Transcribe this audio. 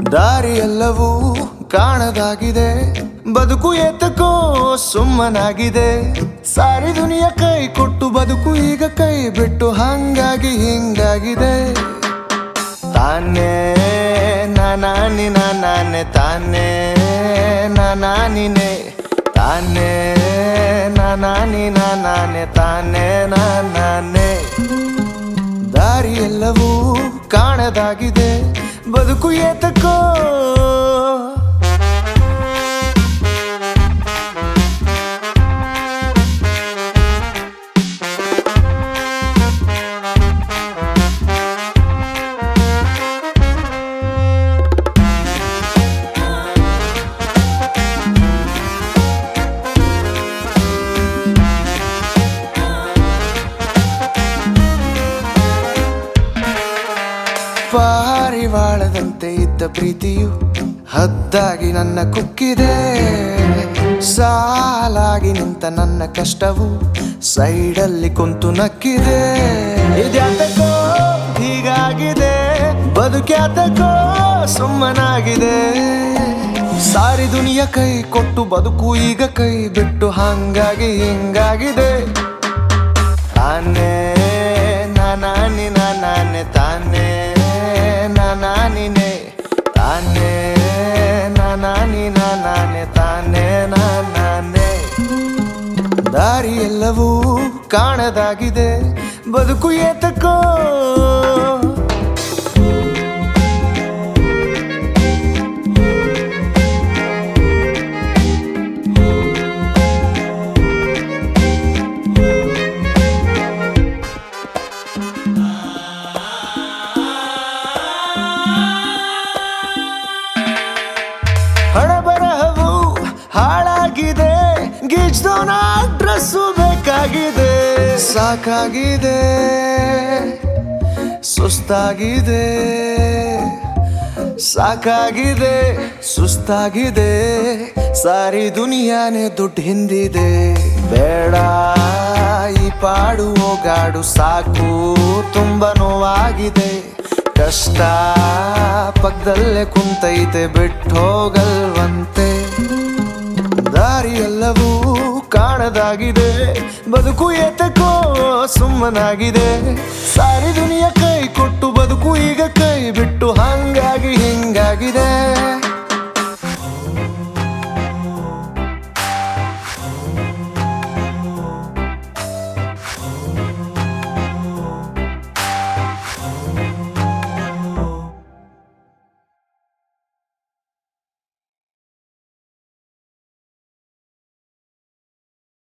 ದಾರಿ ಎಲ್ಲವೂ ಕಾಣದಾಗಿದೆ ಬದುಕು ಏತಕೋ ಸುಮ್ಮನಾಗಿದೆ ಸಾರಿ ದುನಿಯ ಕೈ ಕೊಟ್ಟು ಬದುಕು ಈಗ ಕೈ ಬಿಟ್ಟು ಹಂಗಾಗಿ ಹಿಂಗಾಗಿದೆ ತಾನೇ ನಾನಾನಿ ನಾನೇ ತಾನೇ ನಾನಾನಿನೇ ತಾನೇ ನಾನಾನಿ ನಾನೇ ತಾನೇ ನಾನೇ ದಾರಿ ಎಲ್ಲವೂ ಕಾಣದಾಗಿದೆ ಬದುಕು ಏತಕೋ ಪಾರಿವಾಳದಂತೆ ಇದ್ದ ಪ್ರೀತಿಯು ಹದ್ದಾಗಿ ನನ್ನ ಕುಕ್ಕಿದೆ ಸಾಲಾಗಿ ನಿಂತ ನನ್ನ ಕಷ್ಟವು ಸೈಡಲ್ಲಿ ಕುಂತು ನಕ್ಕಿದೆ ಇದ್ಯಾತಕೋ ಹೀಗಾಗಿದೆ ಬದುಕ್ಯಾತಕೋ ಸುಮ್ಮನಾಗಿದೆ ಸಾರಿ ದುನಿಯ ಕೈ ಕೊಟ್ಟು ಬದುಕು ಈಗ ಕೈ ಬಿಟ್ಟು ಹಂಗಾಗಿ ಹಿಂಗಾಗಿದೆ ತಾನೇ ನಾನಾನಿ ನಾನೇ ತಾನೇ ನಾನಾನಿನೇ ತಾನೇ ನಾನಾನಿ ನಾನೇ ತಾನೇ ನಾನೇ ದಾರಿ ಎಲ್ಲವೂ ಕಾಣದಾಗಿದೆ ಬದುಕು ಏತಕೋ ಹಣಬರಹವು ಹಾಳಾಗಿದೆ ಗಿಜ್ದೋನ ಡ್ರೆಸ್ಸು ಬೇಕಾಗಿದೆ ಸಾಕಾಗಿದೆ ಸುಸ್ತಾಗಿದೆ ಸಾಕಾಗಿದೆ ಸುಸ್ತಾಗಿದೆ ಸಾರಿ ದುನಿಯಾನೆ ದುಡ್ಡು ಹಿಂದಿದೆ ಬೇಡ ಈ ಪಾಡು ಓಗಾಡು ಸಾಕು ತುಂಬ ನೋವಾಗಿದೆ ಕಷ್ಟ ಪಕ್ಕದಲ್ಲೇ ಕುಂತೈತೆ ಬಿಟ್ಟು ಹೋಗಲ್ವಂತೆ ದಾರಿ ಎಲ್ಲವೂ ಕಾಣದಾಗಿದೆ ಬದುಕು ಏತಕೋ ಸುಮ್ಮನಾಗಿದೆ ಸಾರಿ ದುನಿಯ ಕೈ ಕೊಟ್ಟು ಬದುಕು ಈಗ ಕೈ ಬಿಟ್ಟು ಹಂಗಾಗಿ ಹಿಂಗಾಗಿದೆ